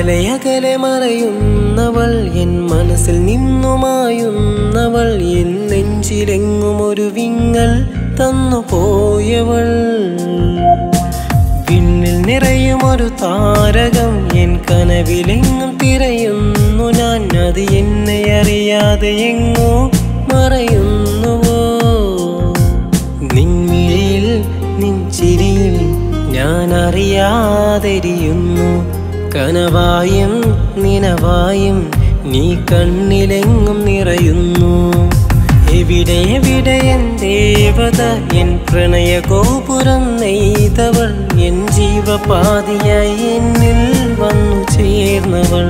അകലെ അകലെ മറയുന്നവൾ എൻ മനസ്സിൽ നിന്നുമായുന്നവൾ എൻ നെഞ്ചിലെങ്ങും ഒരു വിങ്ങൽ തന്നു പോയവൾ വിണ്ണിൽ നിറയും ഒരു താരകം എൻ കനവിലെങ്ങും തിരയുന്നു ഞാൻ അത് എന്നെ അറിയാതെ എങ്ങോ മറയുന്നുവോ നിൻമിഴിയിൽ നിൻ ചിരിയിൽ ഞാൻ അറിയാതെരിയുന്നു കനവായും നിനവായും നീ കണ്ണിലെങ്ങും നിറയുന്നു എവിടെ എവിടെ എൻ ദേവത എൻ പ്രണയ ഗോപുരം നെയ്തവൾ എൻ ജീവപാതിയായി എന്നിൽ വന്നു ചേർന്നവൾ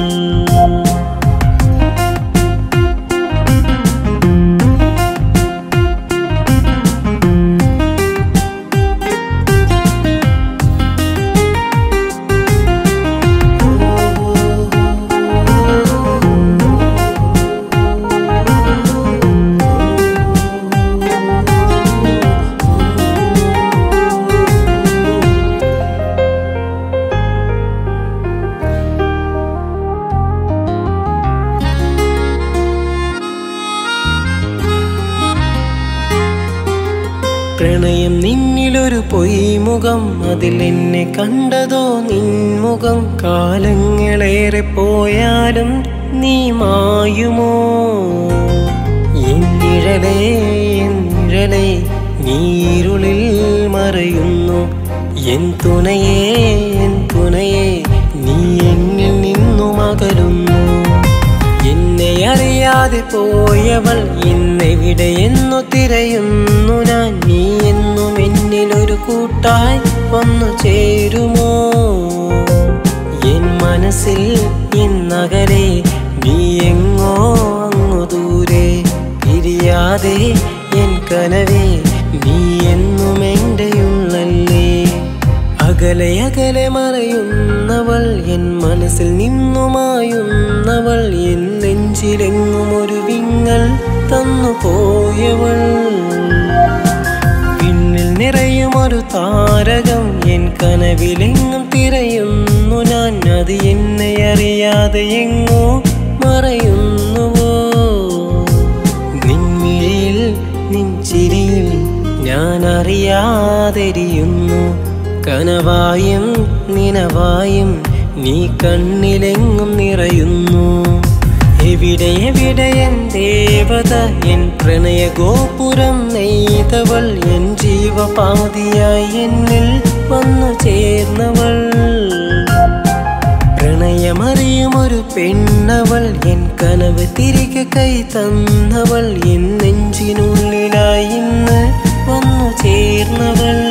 പ്രണയം നിന്നിലൊരു പൊയ്മുഖം അതിൽ എന്നെ കണ്ടതോ നിൻമുഖം കാലങ്ങളേറെ പോയാലും നീ മായുമോ എന്നിഴലേ എന്നിഴലേ നീ ഇരുളിൽ മറയുന്നു എൻ തുണയേ എൻ തുണയേ നീ എന്നിൽ നിന്നും അകലുന്നു എന്നെ അറിയാതെ പോയവൾ ഇന്നെവിടെയെന്നു തിരയുന്നു ഞാൻ നീ എന്നും എന്നിലൊരു കൂട്ടായി വന്നു ചേരുമോ എൻ മനസ്സിൽ ഇന്നകലെ നീ എങ്ങോ അങ്ങു ദൂരെ പിരിയാതെ എൻ കനവേ നീ എന്നും എൻ്റെ ഉള്ളല്ലേ അകലെ അകലെ മറയുന്നവൾ എൻ മനസ്സിൽ നിന്നുമായുന്നവൾ എൻ നെഞ്ചിലെങ്ങും ഒരു വിങ്ങൽ തന്നു പോയവൾ പിന്നിൽ നിറയും ഒരു താരകം എൻ കനവിലെങ്ങും തിരയുന്നു ഞാൻ അത് എന്നെ അറിയാതെ എങ്ങോ മറയുന്നുവോ നിൻമിഴിയിൽ നിൻ ചിരിയിൽ ഞാൻ അറിയാതെരിയുന്നു കനവായും നിനവായും നീ കണ്ണിലെങ്ങും നിറയുന്നു എവിടെ എവിടെ എൻ ദേവത എൻ പ്രണയ ഗോപുരം നെയ്തവൾ എൻ ജീവപാതിയായി എന്നിൽ വന്നു ചേർന്നവൾ പ്രണയമറിയും ഒരു പെണ്ണവൾ എൻ കനവ് തിരികെ കൈ തന്നവൾ എൻ നെഞ്ചിനുള്ളിലായി ഇന്ന് വന്നു ചേർന്നവൾ